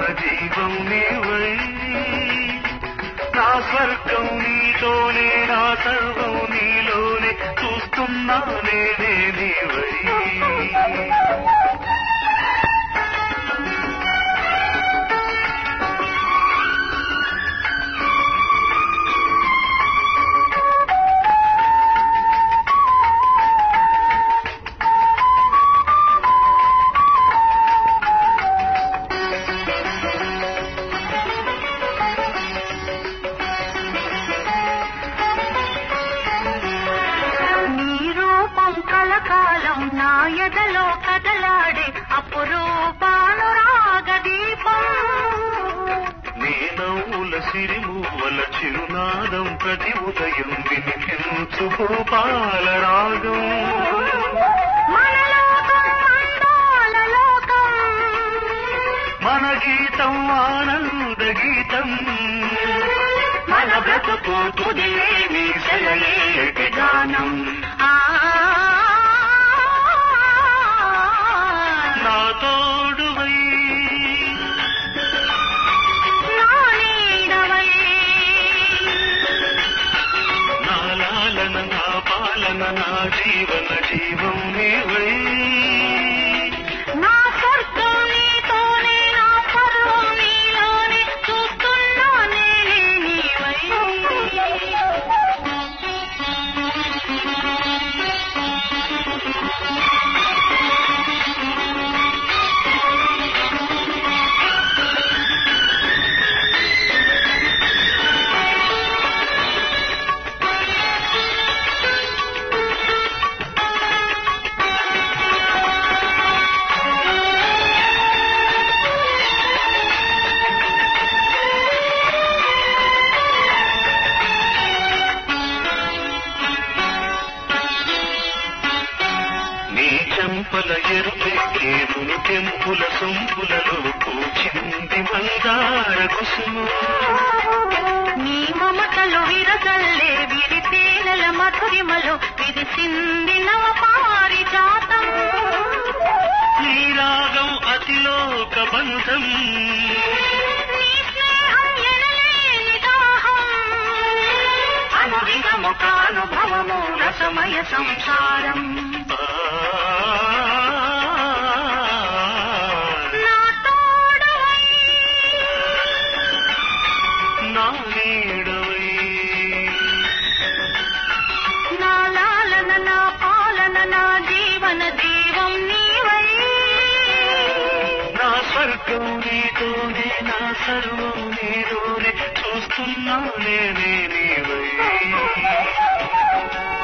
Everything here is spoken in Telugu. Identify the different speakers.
Speaker 1: జీవం నీవై నా స్వర్గం నీతోనే నా సర్వం నీలోనే చూస్తున్నా నేనే నీవై
Speaker 2: నీ రూపం కలకాలం నా ఎదలో కదలాడే అపురూపానురాగ దీపం
Speaker 1: నీ నవ్వుల సిరిమూవల చిరునాదం ప్రతి ఉదయం వినిపించు భూపాల రాగం
Speaker 2: మన లోకం అందాల లోకం
Speaker 1: మన గీతం ఆనంద గీతం
Speaker 2: మన బ్రతుకు తుదిలేని సెలయేటి గానం ఆ
Speaker 1: నా తోడువై
Speaker 2: నా నీడవై
Speaker 1: నా లాలన నా పాలన నా జీవన జీవం నీవై
Speaker 2: నా స్వర్గం నీతోనే నా పర్వం నీలోనే చూస్తున్నా నేనే నీవై
Speaker 1: నీ చెంపల ఎరుపెక్కేమును తెంపుల సొంపులలో పూచింది మందార కుసుము
Speaker 2: నీ మమతలు విరజల్లే విరితేనెల మధురిమలో విరిసింది నవ పారిజాతం
Speaker 1: నీ రాగం అతిలోక బంధం
Speaker 2: నీ స్నేహం ఎనలేని దాహం అనుదినము కానుభవము రసమయ సంసారం నా తోడవై
Speaker 1: నా నీడవై
Speaker 2: నా లాలన నా పాలన నా జీవన జీవం నీవై
Speaker 1: నా స్వర్గం నీతోనే నా సర్వం నీలోనే చూస్తున్నా నేనే నీవై